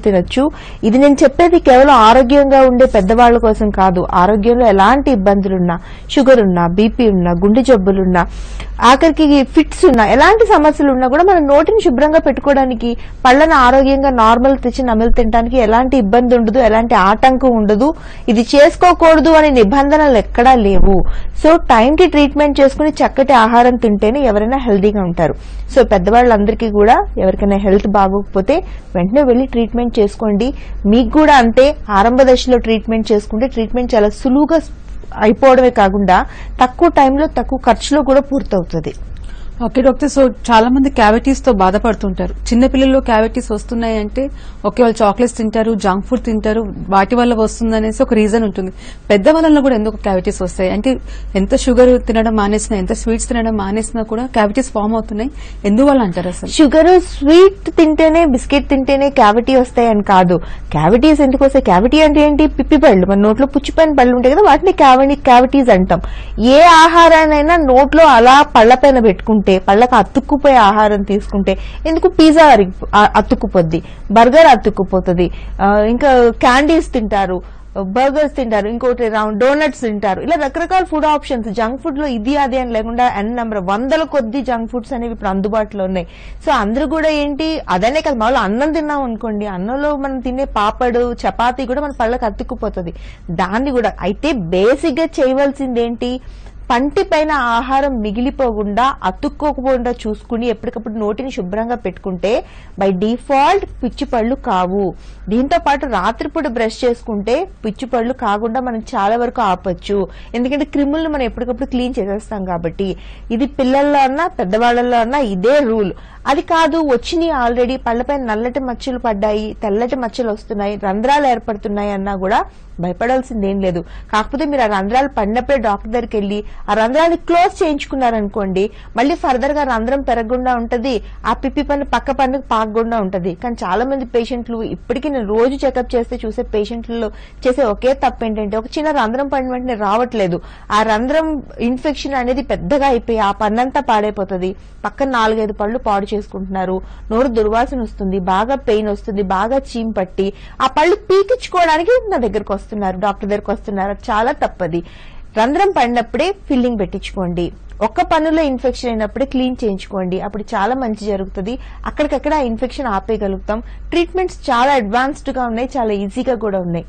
తినొచ్చు ఇది నేను చెప్పేది కేవలం ఆరోగ్యంగా ఉండే పెద్దవాళ్ళ కోసం కాదు ఆరోగ్యంలో ఎలాంటి ఇబ్బందులున్నా షుగర్ ఉన్నా బీపీ ఉన్నా గుండె జబ్బులున్నా ఆఖరికి ఫిట్స్ ఉన్నా ఎలాంటి సమస్యలు ఉన్నా కూడా మన నోటిని శుభ్రంగా పెట్టుకోవడానికి పళ్ళను ఆరోగ్యంగా నార్మల్ తెచ్చి నమిలి తినడానికి ఎలాంటి ఇబ్బంది ఉండదు ఎలాంటి ఆటంకం ఉండదు ఇది చేసుకోకూడదు అనే నిబంధనలు ఎక్కడా లేవు సో టైంకి ట్రీట్మెంట్ చేసుకుని చక్కటి ఆహారం తింటేనే ఎవరైనా హెల్దీగా ఉంటారు సో పెద్దవాళ్ళందరికీ కూడా ఎవరికైనా హెల్త్ బాగోకపోతే వెంటనే వెళ్ళి ట్రీట్మెంట్ చేసుకోండి మీకు కూడా అంతే ఆరంభ దశలో ట్రీట్మెంట్ చేసుకుంటే ట్రీట్మెంట్ చాలా సులువుగా అయిపోవడమే కాకుండా తక్కువ టైంలో తక్కువ ఖర్చులో కూడా పూర్తవుతుంది ఓకే డాక్టర్ సో చాలా మంది క్యావిటీస్ తో బాధపడుతుంటారు చిన్న పిల్లల్లో క్యావిటీస్ వస్తున్నాయి అంటే ఓకే వాళ్ళు చాక్లెట్స్ తింటారు జంక్ ఫుడ్ తింటారు వాటి వల్ల వస్తుందనేసి ఒక రీజన్ ఉంటుంది పెద్ద వాళ్ళలో కూడా ఎందుకు క్యావిటీస్ వస్తాయి అంటే ఎంత షుగర్ తినడం మానేసినా ఎంత స్వీట్స్ తినడం మానేసినా కూడా క్యావిటీస్ ఫామ్ అవుతున్నాయి ఎందువల్ల అంటారు అసలు షుగర్ స్వీట్ తింటేనే బిస్కెట్ తింటేనే క్యావిటీ వస్తాయని కాదు క్యావిటీస్ ఎందుకు వస్తాయి క్యావిటీ అంటే ఏంటి పిప్పి పళ్ళు మన నోట్లో పుచ్చిపోయిన పళ్ళు ఉంటాయి కదా వాటిని క్యావిటీ క్యావిటీస్ అంటాం ఏ ఆహారాన్నైనా నోట్లో అలా పళ్ళపైన పెట్టుకుంటే పళ్ళకు అతుక్కుపోయే ఆహారం తీసుకుంటే ఎందుకు పిజ్జా అరిగి- ఆ- అతుక్కుపోద్ది బర్గర్ అతుక్కుపోతుంది ఆ, ఇంకా క్యాండీస్ తింటారు బర్గర్స్ తింటారు ఇంకోటి రౌండ్ డోనట్స్ తింటారు ఇలా రకరకాల ఫుడ్ ఆప్షన్స్ జంక్ ఫుడ్ లో ఇది అది అని లేకుండా ఎన్ నెంబర్ వందల కొద్ది జంక్ ఫుడ్స్ అనేవి ఇప్పుడు అందుబాటులో ఉన్నాయి సో అందరూ కూడా ఏంటి అదనే కదా మామూలు అన్నం తిన్నాం అనుకోండి అన్నంలో మనం తినే పాపడు చపాతీ కూడా మన పళ్ళకి అతుక్కుపోతుంది దాన్ని కూడా అయితే బేసిక్ గా చేయవలసింది ఏంటి పంటి పైన ఆహారం మిగిలిపోకుండా అతుక్కోకుండా చూసుకుని ఎప్పటికప్పుడు నోటిని శుభ్రంగా పెట్టుకుంటే బై డిఫాల్ట్ పిచ్చి పళ్ళు కావు దీంతో పాటు రాత్రిపూట బ్రష్ చేసుకుంటే పిచ్చి పళ్ళు కాకుండా మనం చాలా వరకు ఆపొచ్చు ఎందుకంటే క్రిములను మనం ఎప్పటికప్పుడు క్లీన్ చేసేస్తాం కాబట్టి ఇది పిల్లల్లో అన్నా పెద్దవాళ్ళల్లో అన్నా ఇదే రూల్ అది కాదు వచ్చినాయి ఆల్రెడీ పళ్ళపై నల్లటి మచ్చలు పడ్డాయి తెల్లటి మచ్చలు వస్తున్నాయి రంధ్రాలు ఏర్పడుతున్నాయి అన్నా కూడా భయపడాల్సింది ఏం లేదు కాకపోతే మీరు ఆ రంధ్రాలు పడినప్పుడే డాక్టర్ దగ్గరికి వెళ్ళి ఆ రంధ్రాన్ని క్లోజ్ చేయించుకున్నారనుకోండి మళ్ళీ ఫర్దర్ గా రంధ్రం పెరగకుండా ఉంటది ఆ పిప్పి పన్ను పక్క పన్నుకు పాకకుండా ఉంటది కానీ చాలా మంది పేషెంట్లు ఇప్పటికీ నేను రోజు చెకప్ చేస్తే చూసే పేషెంట్లలో చేసే ఒకే తప్పు ఏంటంటే ఒక చిన్న రంధ్రం పడిన వెంటనే రావట్లేదు ఆ రంధ్రం ఇన్ఫెక్షన్ అనేది పెద్దగా అయిపోయి ఆ పన్నంతా పాడైపోతుంది పక్కన నాలుగైదు పళ్ళు పాడు చేసుకుంటున్నారు నోరు దుర్వాసన వస్తుంది బాగా పెయిన్ వస్తుంది బాగా చీమ్ పట్టి ఆ పళ్ళు పీకించుకోవడానికి నా దగ్గరకు వస్తున్నారు డాక్టర్ దగ్గరకు వస్తున్నారు అది చాలా తప్పది రంధ్రం పడినప్పుడే ఫిల్లింగ్ పెట్టించుకోండి ఒక్క పన్నులో ఇన్ఫెక్షన్ అయినప్పుడే క్లీన్ చేయించుకోండి అప్పుడు చాలా మంచి జరుగుతుంది అక్కడికక్కడ ఆ ఇన్ఫెక్షన్ ఆపేయగలుగుతాం ట్రీట్మెంట్స్ చాలా అడ్వాన్స్డ్ గా ఉన్నాయి చాలా ఈజీగా కూడా ఉన్నాయి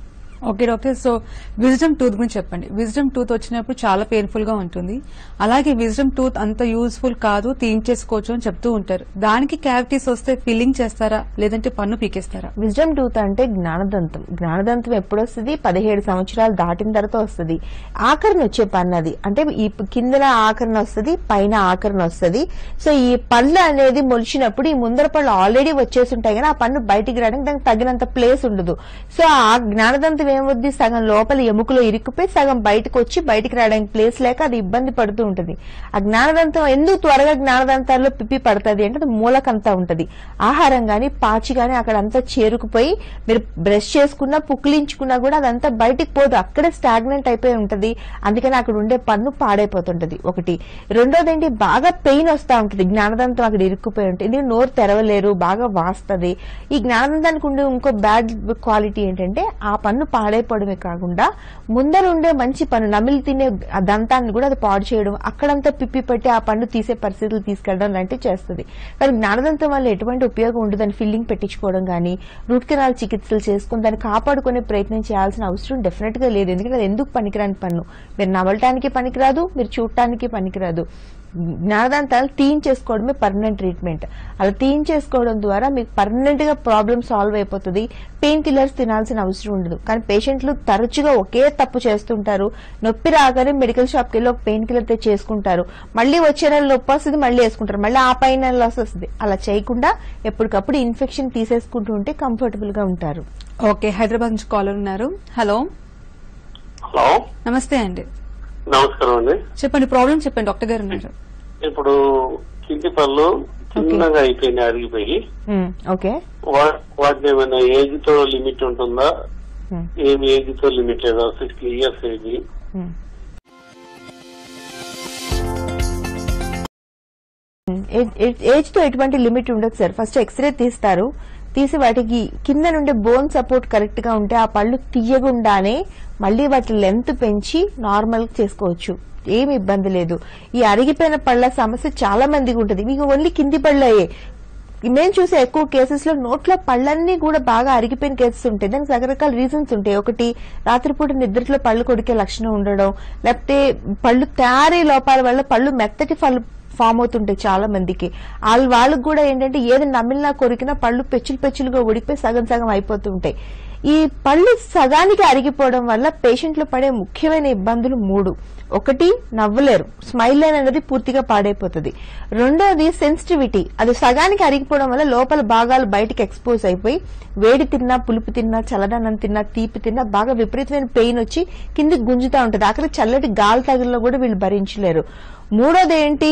okay doctor so wisdom tooth గురించి చెప్పండి విజ్డమ్ టూత్ వచ్చినప్పుడు చాలా పెయిన్ఫుల్ గా ఉంటుంది అలాగే విజ్డమ్ టూత్ అంత యూజ్ఫుల్ కాదు తీయించేసుకోవచ్చు అని చెప్తూ ఉంటారు దానికి క్యావిటీస్ వస్తే ఫిల్లింగ్ చేస్తారా లేదంటే పన్ను పీకేస్తారా విజ్డమ్ టూత్ అంటే జ్ఞానదంతం జ్ఞానదంతం ఎప్పుడు వస్తుంది పదిహేడు సంవత్సరాలు దాటిన తర్వాత వస్తుంది ఆఖరణ వచ్చే పన్ను అది అంటే ఈ కిందన ఆఖరణ వస్తుంది పైన ఆఖరణ వస్తుంది సో ఈ పళ్ళు అనేది మొలిచినప్పుడు ఈ ముందర పళ్ళు ఆల్రెడీ వచ్చేసి ఉంటాయి కానీ ఆ పన్ను బయటికి రావడానికి దానికి తగినంత ప్లేస్ ఉండదు సో ఆ జ్ఞానదంతం ఏమవుద్ది సగం లోపల ఎముకలో ఇరుక్కుపోయి సగం బయటకు వచ్చి బయటికి రావడానికి ప్లేస్ లేక అది ఇబ్బంది పడుతూ ఉంటుంది ఆ జ్ఞానదంతం ఎందుకు త్వరగా జ్ఞానదంతాల్లో పిప్పి పడుతుంది అంటే అది మూలకంతా ఉంటది ఆహారం గాని పాచి గాని అక్కడ అంతా చేరుకుపోయి మీరు బ్రష్ చేసుకున్నా పుక్కిలించుకున్నా కూడా అదంతా బయటికి పోదు అక్కడే స్టాగ్నెంట్ అయిపోయి ఉంటది అందుకని అక్కడ ఉండే పన్ను పాడైపోతుంటది ఒకటి రెండోది ఏంటి బాగా పెయిన్ వస్తా ఉంటుంది జ్ఞానదంతం అక్కడ ఇరుక్కుపోయి ఉంటుంది ఎందుకంటే నోరు తెరవలేరు బాగా వాస్తది ఈ జ్ఞానదంతానికి ఉండే ఇంకో బ్యాడ్ క్వాలిటీ ఏంటంటే ఆ పన్ను పాడైపోవడమే కాకుండా ముందర ఉండే మంచి పన్ను నమిలి తినే ఆ దంతాన్ని కూడా అది పాడు చేయడం అక్కడంతా పిప్పి పెట్టి ఆ పన్ను తీసే పరిస్థితులు తీసుకెళ్ళడం లాంటివి చేస్తుంది కానీ జ్ఞానదంతం వల్ల ఎటువంటి ఉపయోగం ఉండదు దాన్ని ఫిల్లింగ్ పెట్టించుకోవడం కానీ రూట్ కెనాల్ చికిత్సలు చేసుకుని దాన్ని కాపాడుకునే ప్రయత్నం చేయాల్సిన అవసరం డెఫినెట్ గా లేదు ఎందుకంటే అది ఎందుకు పనికిరాని పన్ను మీరు నమలటానికి పనికిరాదు మీరు చూడటానికి పనికిరాదు జ్ఞానదంతాలు తీయించేసుకోవడమే పర్మనెంట్ ట్రీట్మెంట్ అలా తీయించేసుకోవడం ద్వారా మీకు పర్మనెంట్ గా ప్రాబ్లమ్ సాల్వ్ అయిపోతుంది పెయిన్ కిల్లర్స్ తినాల్సిన అవసరం ఉండదు కానీ పేషెంట్లు తరచుగా ఒకే తప్పు చేస్తుంటారు నొప్పి రాగానే మెడికల్ షాప్కి వెళ్ళి ఒక పెయిన్ కిల్లర్ తెచ్చి చేసుకుంటారు మళ్ళీ వచ్చే నెల నొప్పి వస్తుంది మళ్ళీ వేసుకుంటారు మళ్ళీ ఆ పైన నెల వస్తుంది అలా చేయకుండా ఎప్పటికప్పుడు ఇన్ఫెక్షన్ తీసేసుకుంటూ ఉంటే కంఫర్టబుల్ గా ఉంటారు ఓకే హైదరాబాద్ నుంచి కాలర్ ఉన్నారు హలో హలో నమస్తే అండి నమస్కారం అండి చెప్పండి ప్రాబ్లం చెప్పండి డాక్టర్ గారు ఉన్నారు ఇప్పుడు కింది పళ్ళు చిన్నగా అయిపోయినాయి అరిగిపోయి ఉమ్, ఓకే వా- వాటిని ఏమైనా ఏజ్ తో లిమిట్ ఉంటుందా ఉమ్, ఏం ఏజ్ తో లిమిట్ లేదా sixty years age um. Age- age- age తో ఎటువంటి లిమిట్ ఉండదు సార్ ఫస్ట్ ఎక్స్రే తీస్తారు తీసి వాటికి కింద నుండి బోన్ సపోర్ట్ కరెక్ట్ గా ఉంటే ఆ పళ్ళు తీయకుండానే మళ్ళీ వాటి లెంత్ పెంచి నార్మల్ చేసుకోవచ్చు ఏమి ఇబ్బంది లేదు ఈ అరిగిపోయిన పళ్ళ సమస్య చాలా మందికి ఉంటుంది మీకు ఓన్లీ కింది పళ్ళు అయ్యే మేము చూసే ఎక్కువ కేసెస్ లో నోట్ల పళ్ళన్నీ కూడా బాగా అరిగిపోయిన కేసెస్ ఉంటాయి దానికి రకరకాల రీజన్స్ ఉంటాయి ఒకటి రాత్రిపూట నిద్రలో పళ్ళు కొడికే లక్షణం ఉండడం లేకపోతే పళ్ళు తయారీ లోపాల వల్ల పళ్ళు మెత్తటి పళ్ళు ఫామ్ అవుతుంటాయి చాలా మందికి వాళ్ళ వాళ్ళకి కూడా ఏంటంటే ఏది నమిలినా కొరికినా పళ్ళు పెచ్చులు పెచ్చులుగా ఉడికిపోయి సగం సగం అయిపోతుంటాయి ఈ పళ్ళు సగానికి అరిగిపోవడం వల్ల పేషెంట్లు పడే ముఖ్యమైన ఇబ్బందులు మూడు ఒకటి నవ్వలేరు స్మైల్ లైన్ అనేది పూర్తిగా పాడైపోతుంది రెండోది సెన్సిటివిటీ అది సగానికి అరిగిపోవడం వల్ల లోపల భాగాలు బయటికి ఎక్స్పోజ్ అయిపోయి వేడి తిన్నా పులుపు తిన్నా చల్లదనం తిన్నా తీపి తిన్నా బాగా విపరీతమైన పెయిన్ వచ్చి కిందికి గుంజుతా ఉంటుంది అక్కడ చల్లటి గాలి తగిలిలో కూడా వీళ్ళు భరించలేరు మూడోది ఏంటి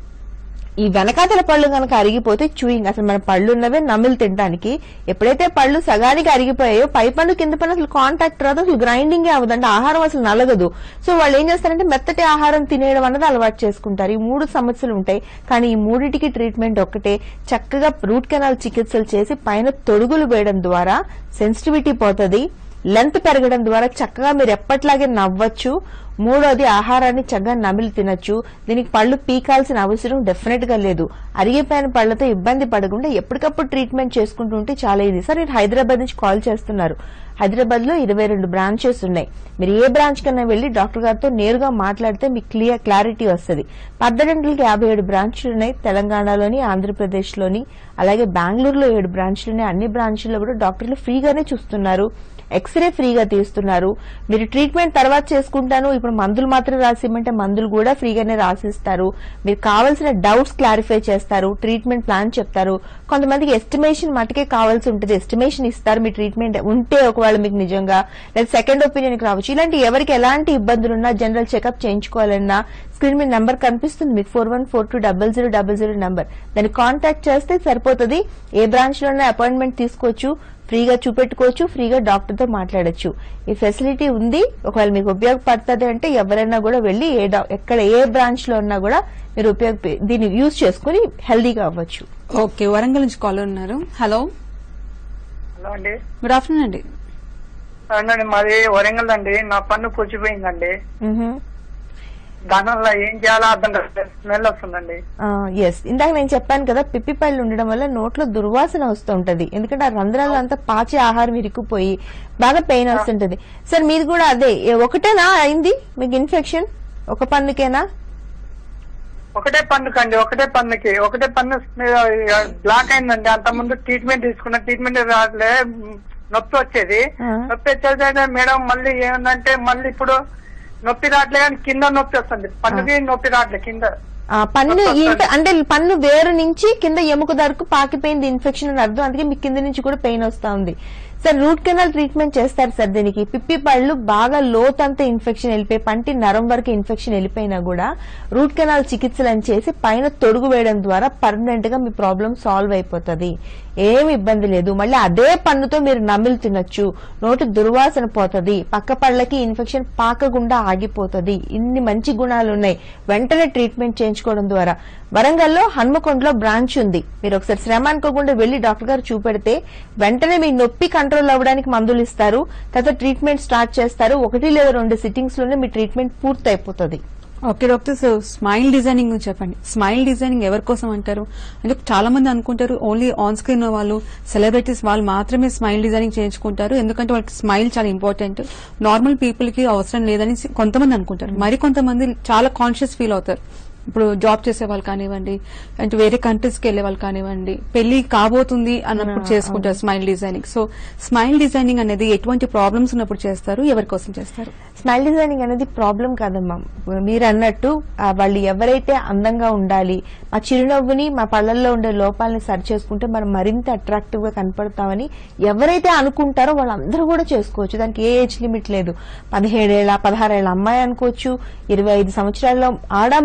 ఈ వెనకాతల పళ్ళు కనుక అరిగిపోతే చూయింగ్ అసలు మన పళ్ళు ఉన్నవే నమిలి తినడానికి ఎప్పుడైతే పళ్ళు సగానికి అరిగిపోయాయో పై పళ్ళు కింద పళ్ళు అసలు కాంటాక్ట్ రాదు అసలు గ్రైండింగ్ అవ్వదు అంటే ఆహారం అసలు నలగదు సో వాళ్ళు ఏం చేస్తారంటే మెత్తటి ఆహారం తినేయడం అన్నది అలవాటు చేసుకుంటారు ఈ మూడు సమస్యలు ఉంటాయి కానీ ఈ మూడిటికి ట్రీట్మెంట్ ఒక్కటే చక్కగా రూట్ కెనాల్ చికిత్సలు చేసి పైన తొడుగులు వేయడం ద్వారా సెన్సిటివిటీ పోతుంది లెంత్ పెరగడం ద్వారా చక్కగా మీరు ఎప్పట్లాగే నవ్వచ్చు మూడోది ఆహారాన్ని చక్కగా నమిలి తినొచ్చు దీనికి పళ్ళు పీకాల్సిన అవసరం డెఫినెట్ గా లేదు అరిగిపోయిన పళ్లతో ఇబ్బంది పడకుండా ఎప్పటికప్పుడు ట్రీట్మెంట్ చేసుకుంటూ ఉంటే చాలా ఇది సార్ మీరు హైదరాబాద్ నుంచి కాల్ చేస్తున్నారు హైదరాబాద్ లో ఇరవై రెండు బ్రాంచెస్ ఉన్నాయి మీరు ఏ బ్రాంచ్ కన్నా వెళ్లి డాక్టర్ గారితో నేరుగా మాట్లాడితే మీకు క్లియర్ క్లారిటీ వస్తుంది పద్దెంటలకి యాభై ఏడు బ్రాంచ్లు ఉన్నాయి తెలంగాణలోని ఆంధ్రప్రదేశ్ లోని అలాగే బెంగళూరులో ఏడు బ్రాంచ్లు ఉన్నాయి అన్ని బ్రాంచ్ల్లో కూడా డాక్టర్లు ఫ్రీగానే చూస్తున్నారు ఎక్స్రే ఫ్రీగా తీస్తున్నారు మీరు ట్రీట్మెంట్ తర్వాత చేసుకుంటాను ఇప్పుడు మందులు మాత్రం రాసిమ్మంటే మందులు కూడా ఫ్రీగానే రాసిస్తారు మీరు కావాల్సిన డౌట్స్ క్లారిఫై చేస్తారు ట్రీట్మెంట్ ప్లాన్ చెప్తారు కొంతమందికి ఎస్టిమేషన్ మటుకే కావాల్సి ఉంటుంది ఎస్టిమేషన్ ఇస్తారు మీ ట్రీట్మెంట్ ఉంటే ఒకవేళ మీకు నిజంగా లేదా సెకండ్ ఒపీనియన్ రావచ్చు ఇలాంటి ఎవరికి ఎలాంటి ఇబ్బందులున్నా జనరల్ చెకప్ చేయించుకోవాలన్నా స్క్రీన్ మీద నెంబర్ కనిపిస్తుంది మీకు four one four two double zero double zero number దాన్ని కాంటాక్ట్ చేస్తే సరిపోతుంది ఏ బ్రాంచ్ లోనే అపాయింట్మెంట్ తీసుకోవచ్చు ఫ్రీగా చూపెట్టుకోవచ్చు ఫ్రీగా డాక్టర్ తో మాట్లాడొచ్చు ఈ ఫెసిలిటీ ఉంది ఒకవేళ మీకు ఉపయోగపడుతుంది అంటే ఎవరైనా కూడా వెళ్లి ఏ డా- ఎక్కడ ఏ బ్రాంచ్ లో ఉన్నా కూడా మీరు ఉపయోగ దీన్ని యూజ్ చేసుకుని హెల్దీగా అవ్వచ్చు ఓకే వరంగల్ నుంచి కాల్ ఉన్నారు హలో హలో అండి గుడ్ ఆఫ్టర్నూన్ అండి అవునండి మాది వరంగల్ అండి నా పన్ను పుచ్చిపోయిందండి మ్హూ. దానివల్ల ఏం చేయాలో అర్థం కాదు స్మెల్ వస్తుందండి ఎస్ ఇందాక నేను చెప్పాను కదా పిప్పి పళ్ళు ఉండడం వల్ల నోట్లో దుర్వాసన వస్తూ ఉంటది ఎందుకంటే ఆ రంధ్రాలు అంతా పాచి ఆహారం ఇరుక్కుపోయి బాగా పెయిన్ వస్తుంటది సార్ మీది కూడా అదే ఏ, ఒకటేనా అయింది మీకు ఇన్ఫెక్షన్ ఒక పన్నుకేనా ఒకటే పన్నుకండి ఒకటే పన్నుకి ఒకటే పన్ను బ్లాక్ అయిందండి అంత ముందు ట్రీట్మెంట్ తీసుకున్న ట్రీట్మెంట్ రావట్లే మ్, నొప్పి వచ్చేది ఆ. నొప్పి వచ్చేది మేడం మళ్ళీ ఏమందంటే మళ్ళీ ఇప్పుడు నొప్పి రావట్లే కానీ కింద నొప్పి వస్తుంది పన్నుకి నొప్పి రావట్లే కింద ఆ, పన్ను ఇంట- అంటే పన్ను వేరు నుంచి కింద ఎముక వరకు పాకిపోయింది ఇన్ఫెక్షన్ అని అర్థం అందుకే మీ కింద నుంచి కూడా పెయిన్ వస్తా ఉంది సార్ రూట్ కెనాల్ ట్రీట్మెంట్ చేస్తారు సార్ దీనికి పిప్పి పళ్ళు బాగా లోతంతా ఇన్ఫెక్షన్ వెళ్ళిపోయి పంటి నరం వరకు ఇన్ఫెక్షన్ వెళ్ళిపోయినా కూడా రూట్ కెనాల్ చికిత్సలను చేసి పైన తొడుగు వేయడం ద్వారా పర్మనెంట్ గా మీ ప్రాబ్లం సాల్వ్ అయిపోతుంది ఏమి ఇబ్బంది లేదు మళ్ళీ అదే పన్నుతో మీరు నమిలి తినొచ్చు నోటి దుర్వాసన పోతుంది పక్క పళ్ళకి ఇన్ఫెక్షన్ పాకకుండా ఆగిపోతుంది ఇన్ని మంచి గుణాలు ఉన్నాయి వెంటనే ట్రీట్మెంట్ చేయించుకోవడం ద్వారా వరంగల్లో హన్మకొండలో బ్రాంచ్ ఉంది మీరు ఒకసారి శ్రమ అనుకోకుండా వెళ్లి డాక్టర్ గారు చూపెడితే వెంటనే మీ నొప్పి కంట్రోల్ అవ్వడానికి మందులు ఇస్తారు తర్వాత ట్రీట్మెంట్ స్టార్ట్ చేస్తారు ఒకటి లేదా రెండు సిట్టింగ్స్ లోనే మీ ట్రీట్మెంట్ పూర్తి అయిపోతుంది okay doctor so smile designing గురించి చెప్పండి స్మైల్ డిజైనింగ్ ఎవరి కోసం అంటారు అంటే చాలా మంది అనుకుంటారు ఓన్లీ ఆన్ స్క్రీన్ వాళ్ళు సెలబ్రిటీస్ వాళ్ళు మాత్రమే స్మైల్ డిజైనింగ్ చేయించుకుంటారు ఎందుకంటే వాళ్ళకి స్మైల్ చాలా ఇంపార్టెంట్ నార్మల్ పీపుల్ కి అవసరం లేదని కొంతమంది అనుకుంటారు మరి కొంతమంది చాలా కాన్షియస్ ఫీల్ అవుతారు ఇప్పుడు జాబ్ చేసే వాళ్ళు కానివ్వండి అంటే వేరే కంట్రీస్ కి వెళ్లే వాళ్ళు కానివ్వండి పెళ్లి కాబోతుంది అన్నప్పుడు చేసుకుంటారు smile designing so smile designing అనేది ఎటువంటి ప్రాబ్లమ్స్ ఉన్నప్పుడు చేస్తారు ఎవరి కోసం చేస్తారు స్మైల్ డిజైనింగ్ అనేది ప్రాబ్లం కాదమ్మా మీరు అన్నట్టు ఆ, వాళ్ళు ఎవరైతే అందంగా ఉండాలి మా చిరునవ్వుని మా పళ్ళల్లో ఉండే లోపాలని సరి చేసుకుంటే మనం మరింత అట్రాక్టివ్ గా కనపడతామని ఎవరైతే అనుకుంటారో వాళ్ళందరూ కూడా చేసుకోవచ్చు దానికి ఏ ఏజ్ లిమిట్ లేదు పదిహేడేళ్ల పదహారేళ్ల అమ్మాయి అనుకోవచ్చు ఇరవై ఐదు సంవత్సరాల్లో ఆడ మగ వేరే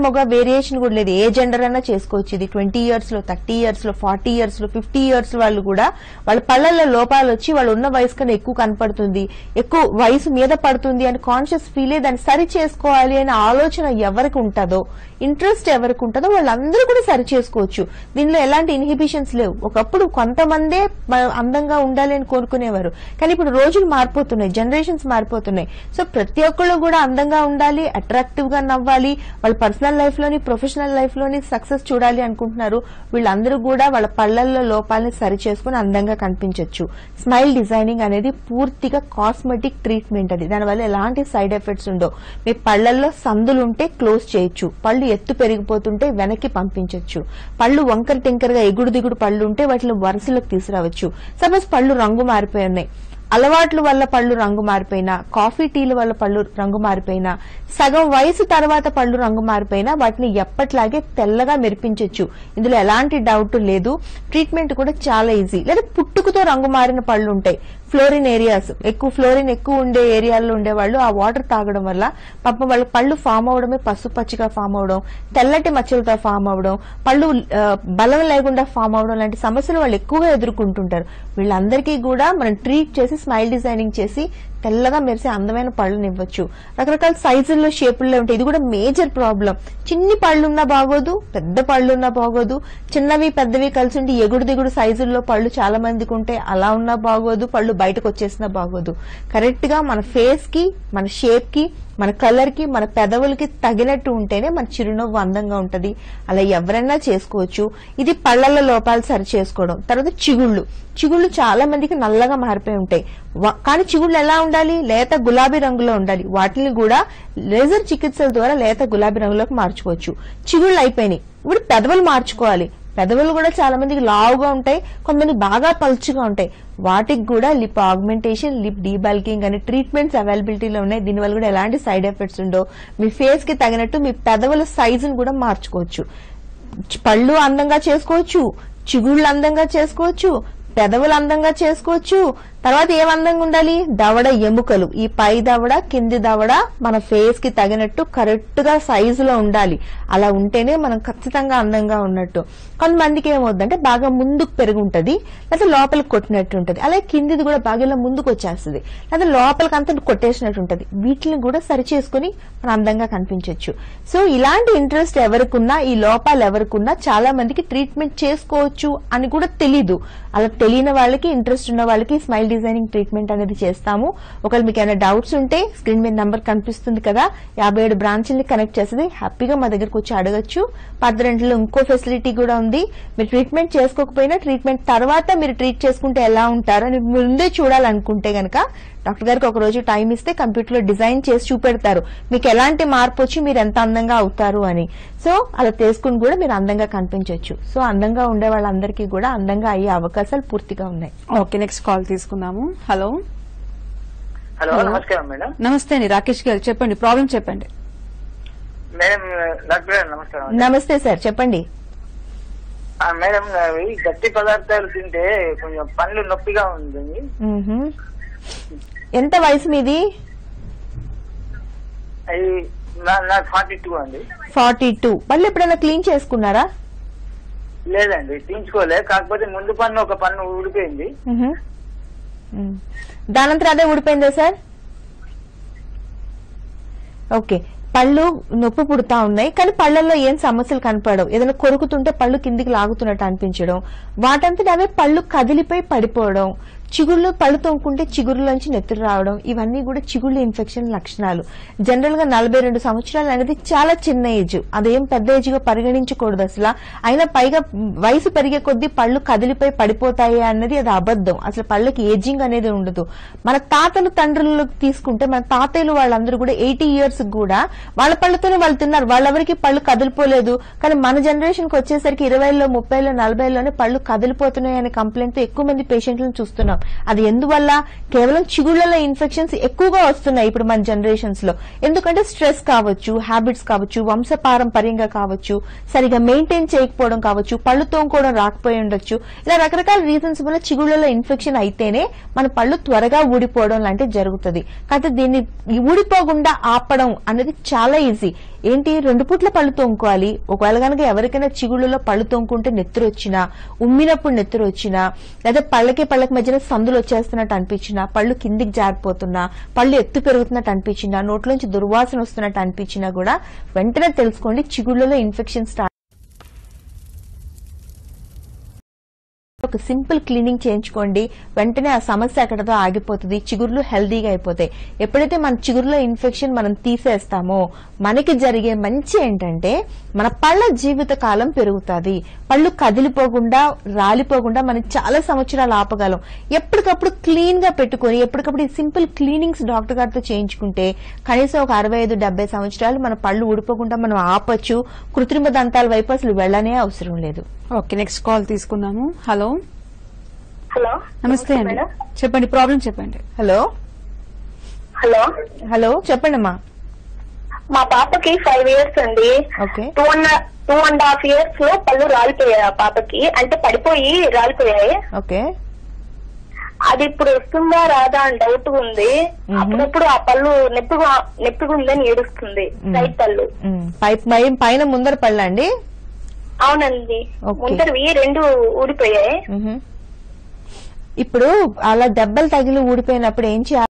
వేరియేషన్ కూడా లేదు ఏ జెండర్ అయినా చేసుకోవచ్చు ఇది ట్వంటీ ఇయర్స్ లో థర్టీ ఇయర్స్ లో ఫార్టీ ఇయర్స్ లో ఫిఫ్టీ ఇయర్స్ వాళ్ళు కూడా వాళ్ళ పళ్ళల్లో లోపాలు వచ్చి వాళ్ళు ఉన్న వయసు కన్నా ఎక్కువ కనపడుతుంది ఎక్కువ వయసు మీద పడుతుంది అని కాన్షియస్ ఫీల్ దాన్ని సరి చేసుకోవాలి అనే ఆలోచన ఎవరికి ఉంటుందో ఇంట్రెస్ట్ ఎవరికి ఉంటుందో వాళ్ళందరూ కూడా సరి చేసుకోవచ్చు దీనిలో ఎలాంటి ఇన్హిబిషన్స్ లేవు ఒకప్పుడు కొంతమందే మ- అందంగా ఉండాలి అని కోరుకునేవారు కానీ ఇప్పుడు రోజులు మారిపోతున్నాయి జనరేషన్స్ మారిపోతున్నాయి సో ప్రతి ఒక్కళ్ళు కూడా అందంగా ఉండాలి అట్రాక్టివ్ గా నవ్వాలి వాళ్ళ పర్సనల్ లైఫ్ లోని ప్రొఫెషనల్ లైఫ్ లోని సక్సెస్ చూడాలి అనుకుంటున్నారు వీళ్ళందరూ కూడా వాళ్ళ పళ్ళల్లో లోపాలని సరి చేసుకుని అందంగా కనిపించవచ్చు స్మైల్ డిజైనింగ్ అనేది పూర్తిగా కాస్మెటిక్ ట్రీట్మెంట్ అది దానివల్ల ఎలాంటి సైడ్ ఎఫెక్ట్స్ ఉండవు మీ పళ్ళల్లో సందులు ఉంటే క్లోజ్ చేయొచ్చు పళ్ళు ఎత్తు పెరిగిపోతుంటే వెనక్కి పంపించవచ్చు పళ్ళు వంకర టింకరగా ఎగుడు దిగుడు పళ్ళు ఉంటే వాటిని వరుసలోకి తీసుకురావచ్చు సపోజ్ పళ్ళు రంగు మారిపోయి ఉన్నాయి అలవాట్ల వల్ల పళ్ళు రంగు మారిపోయినా కాఫీ టీల వల్ల పళ్ళు రంగు మారిపోయినా సగం వయసు తర్వాత పళ్ళు రంగు మారిపోయినా వాటిని ఎప్పట్లాగే తెల్లగా మెరిపించవచ్చు ఇందులో ఎలాంటి డౌట్ లేదు ట్రీట్మెంట్ కూడా చాలా ఈజీ లేదా పుట్టుకతో రంగు మారిన పళ్ళు ఉంటాయి ఫ్లోరిన్ ఏరియాస్ ఎక్కువ ఫ్లోరిన్ ఎక్కువ ఉండే ఏరియాల్లో ఉండేవాళ్ళు ఆ వాటర్ తాగడం వల్ల పాపం వాళ్ళ పళ్ళు ఫామ్ అవడమే పసుపచ్చిగా ఫామ్ అవడం తెల్లటి మచ్చలతో ఫామ్ అవడం పళ్ళు ఆ, బలం లేకుండా ఫామ్ అవడం లాంటి సమస్యలు వాళ్ళు ఎక్కువగా ఎదుర్కొంటుంటారు వీళ్ళందరికీ కూడా మనం ట్రీట్ చేసి స్మైల్ డిజైనింగ్ చేసి తెల్లగా మెరిసే అందమైన పళ్ళని ఇవ్వచ్చు రకరకాల సైజుల్లో షేపుల్లో ఉంటాయి ఇది కూడా మేజర్ ప్రాబ్లం చిన్ని పళ్ళున్నా బాగోదు పెద్ద పళ్ళున్నా బాగోదు చిన్నవి పెద్దవి కలిసి ఉండి ఎగుడు దిగుడు సైజుల్లో పళ్ళు చాలా మందికి ఉంటే అలా ఉన్నా బాగోదు పళ్ళు బయటకు వచ్చేసినా బాగోదు కరెక్ట్ గా మన ఫేస్ కి మన షేప్ కి మన కలర్ కి మన పెదవులకి తగినట్టు ఉంటేనే మన చిరునవ్వు అందంగా ఉంటది అలా ఎవరైనా చేసుకోవచ్చు ఇది పళ్ళల్లో లోపాలు సరి చేసుకోవడం తర్వాత చిగుళ్ళు చిగుళ్ళు చాలా మందికి నల్లగా మారిపోయి ఉంటాయి వా- కానీ చిగుళ్ళు ఎలా ఉండాలి లేత గులాబీ రంగులో ఉండాలి వాటిని కూడా లేజర్ చికిత్సల ద్వారా లేత గులాబీ రంగులోకి మార్చుకోవచ్చు చిగుళ్ళు అయిపోయినాయి ఇప్పుడు పెదవులు మార్చుకోవాలి పెదవులు కూడా చాలా మందికి లావుగా ఉంటాయి కొంతమంది బాగా పలుచుగా ఉంటాయి వాటికి కూడా లిప్ ఆగ్మెంటేషన్ లిప్ డీబల్కింగ్ అనే ట్రీట్మెంట్స్ అవైలబిలిటీలో ఉన్నాయి దీనివల్ల కూడా ఎలాంటి సైడ్ ఎఫెక్ట్స్ ఉండవు మీ ఫేస్ కి తగినట్టు మీ పెదవుల సైజును కూడా మార్చుకోవచ్చు చి- పళ్ళు అందంగా చేసుకోవచ్చు చిగుళ్ళు అందంగా చేసుకోవచ్చు పెదవులు అందంగా చేసుకోవచ్చు తర్వాత ఏం అందంగా ఉండాలి దవడ ఎముకలు ఈ పై దవడ కింది దవడ మన ఫేస్ కి తగినట్టు కరెక్ట్ గా సైజులో ఉండాలి అలా ఉంటేనే మనం ఖచ్చితంగా అందంగా ఉన్నట్టు కొంతమందికి ఏమవుతుందంటే బాగా ముందుకు పెరిగి ఉంటది లేకపోతే లోపలికి కొట్టినట్టు ఉంటది అలాగే కిందిది కూడా బాగా ఇలా ముందుకు వచ్చేస్తుంది లేదా లోపలికి అంతా కొట్టేసినట్టు ఉంటది వీటిని కూడా సరి చేసుకుని మనం అందంగా కనిపించవచ్చు సో ఇలాంటి ఇంట్రెస్ట్ ఎవరికున్నా ఈ లోపాలు ఎవరికున్నా చాలా మందికి ట్రీట్మెంట్ చేసుకోవచ్చు అని కూడా తెలీదు అలా తెలియని వాళ్ళకి ఇంట్రెస్ట్ ఉన్న వాళ్ళకి స్మైల్ డిజైనింగ్ ట్రీట్మెంట్ అనేది చేస్తాము ఒకవేళ మీకు ఏమైనా డౌట్స్ ఉంటే స్క్రీన్ మీద నంబర్ కనిపిస్తుంది కదా యాభై ఏడు బ్రాంచ్ని కనెక్ట్ చేస్తుంది హ్యాపీగా మా దగ్గరకు వచ్చి అడగచ్చు పద్దరెంట్లో ఇంకో ఫెసిలిటీ కూడా ఉంది మీరు ట్రీట్మెంట్ చేసుకోకపోయినా ట్రీట్మెంట్ తర్వాత మీరు ట్రీట్ చేసుకుంటే ఎలా ఉంటారో అని ముందే చూడాలనుకుంటే గనక డాక్టర్ గారికి ఒక రోజు టైం ఇస్తే కంప్యూటర్ లో డిజైన్ చేసి చూపెడతారు మీకు ఎలాంటి మార్పు వచ్చి మీరు ఎంత అందంగా అవుతారు అని సో అలా చేసుకుని కూడా మీరు అందంగా కనిపించవచ్చు సో అందంగా ఉండే వాళ్ళందరికీ కూడా అందంగా అయ్యే అవకాశాలు పూర్తిగా ఉన్నాయి ఓకే నెక్స్ట్ కాల్ తీసుకుందాము హలో హలో నమస్కారం మేడం నమస్తే అండి రాకేష్ గారు చెప్పండి ప్రాబ్లం చెప్పండి మేడం డాక్టర్ గారు నమస్కారం నమస్తే సార్ చెప్పండి ఆ, మేడం అవి గట్టి పదార్థాలు తింటే కొంచెం పండ్లు నొప్పిగా ఉంది మ్హూ. ఎంత వయసు మీది అవి నా- నాకు ఫార్టీ టూ అండి ఫార్టీ టూ మళ్ళీ ఎప్పుడైనా క్లీన్ చేసుకున్నారా లేదండి తీయించుకోలే కాకపోతే ముందు పన్ను ఒక పన్ను ఊడిపోయింది మ్హూ. మ్. దానంతరం అదే ఊడిపోయిందా సార్ ఓకే పళ్ళు నొప్పి పుడతా ఉన్నాయి కానీ పళ్ళల్లో ఏం సమస్యలు కనపడవు ఏదైనా కొరుకుతుంటే పళ్ళు కిందికి లాగుతున్నట్టు అనిపించడం వాటంతట అవే పళ్ళు కదిలిపోయి పడిపోవడం చిగుళ్ళు పళ్ళు తోముకుంటే చిగురులోంచి నెత్తురు రావడం ఇవన్నీ కూడా చిగుళ్ళు ఇన్ఫెక్షన్ లక్షణాలు జనరల్ గా నలభై రెండు సంవత్సరాలు అనేది చాలా చిన్న ఏజ్ అదేం పెద్ద ఏజ్ గా పరిగణించకూడదు అసలు అయినా పైగా వయసు పెరిగే కొద్దీ పళ్ళు కదిలిపోయి పడిపోతాయి అన్నది అది అబద్ధం అసలు పళ్ళకి ఏజింగ్ అనేది ఉండదు మన తాతలు తండ్రులు తీసుకుంటే మన తాతయ్యలు వాళ్ళందరూ కూడా ఎయిటీ ఇయర్స్ కూడా వాళ్ళ పళ్ళతోనే వాళ్ళు తిన్నారు వాళ్ళెవరికి పళ్ళు కదిలిపోలేదు కానీ మన జనరేషన్ కి వచ్చేసరికి ఇరవైలో ముప్పైలో నలభైలోనే పళ్ళు కదిలిపోతున్నాయి అనే కంప్లైంట్ తో ఎక్కువ మంది పేషెంట్లను చూస్తున్నాం అది ఎందువల్ల కేవలం చిగుళ్లలో ఇన్ఫెక్షన్స్ ఎక్కువగా వస్తున్నాయి ఇప్పుడు మన జనరేషన్స్ లో ఎందుకంటే స్ట్రెస్ కావచ్చు హ్యాబిట్స్ కావచ్చు వంశపారంపర్యంగా కావచ్చు సరిగా మెయింటైన్ చేయకపోవడం కావచ్చు పళ్ళు తోముకోవడం రాకపోయి ఉండొచ్చు ఇలా రకరకాల రీజన్స్ వల్ల చిగుళ్లలో ఇన్ఫెక్షన్ అయితేనే మన పళ్ళు త్వరగా ఊడిపోవడం లాంటివి జరుగుతుంది కాకపోతే దీన్ని ఊడిపోకుండా ఆపడం అనేది చాలా ఈజీ ఏంటి రెండు పూట్ల పళ్ళు తోముకోవాలి ఒకవేళ కనుక ఎవరికైనా చిగుళ్ళలో పళ్ళు తోముకుంటే నెత్తురు వచ్చినా ఉమ్మినప్పుడు నెత్తురు వచ్చినా లేదా పళ్ళకి పళ్ళకి మధ్యన సందులు వచ్చేస్తున్నట్టు అనిపించినా పళ్ళు కిందికి జారిపోతున్నా పళ్ళు ఎత్తు పెరుగుతున్నట్టు అనిపించినా నోట్లోంచి దుర్వాసన వస్తున్నట్టు అనిపించినా కూడా వెంటనే తెలుసుకోండి చిగుళ్ళలో ఇన్ఫెక్షన్ స్టార్ట్ ఒక సింపుల్ క్లీనింగ్ చేయించుకోండి వెంటనే ఆ సమస్య అక్కడతో ఆగిపోతుంది చిగుర్లు హెల్దీగా అయిపోతాయి ఎప్పుడైతే మన చిగురులో ఇన్ఫెక్షన్ మనం తీసేస్తామో మనకి జరిగే మంచి ఏంటంటే మన పళ్ళ జీవిత కాలం పెరుగుతుంది పళ్ళు కదిలిపోకుండా రాలిపోకుండా మనం చాలా సంవత్సరాలు ఆపగలం ఎప్పటికప్పుడు క్లీన్ గా పెట్టుకొని ఎప్పటికప్పుడు ఈ సింపుల్ క్లీనింగ్స్ డాక్టర్ గారితో చేయించుకుంటే కనీసం ఒక అరవై ఐదు డెబ్బై సంవత్సరాలు మన పళ్ళు ఊడిపోకుండా మనం ఆపొచ్చు కృత్రిమ దంతాల వైపు అసలు వెళ్ళనే అవసరం లేదు ఓకే నెక్స్ట్ కాల్ తీసుకున్నాము హలో హలో నమస్తే అండి మేడం చెప్పండి ప్రాబ్లం చెప్పండి హలో హలో హలో చెప్పండి అమ్మా మా పాపకి ఫైవ్ ఇయర్స్ అండి okay two and two and half years లో పళ్ళు రాలిపోయాయి ఆ పాపకి అంటే పడిపోయి రాలిపోయాయి ఓకే అది ఇప్పుడు వస్తుందా రాదా అని డౌట్ ఉంది అప్పుడప్పుడు ఆ పళ్ళు నొప్పిగా నొప్పిగా ఉందని ఏడుస్తుంది రైట్ పళ్ళు ఉమ్, పై పై- పైన ముందర పళ్ళండి అవునండి Okay. ముందరవి రెండు ఊడిపోయాయి మ్హూ. ఇప్పుడు అలా దెబ్బలు తగిలి ఊడిపోయినప్పుడు ఏం చేయాలి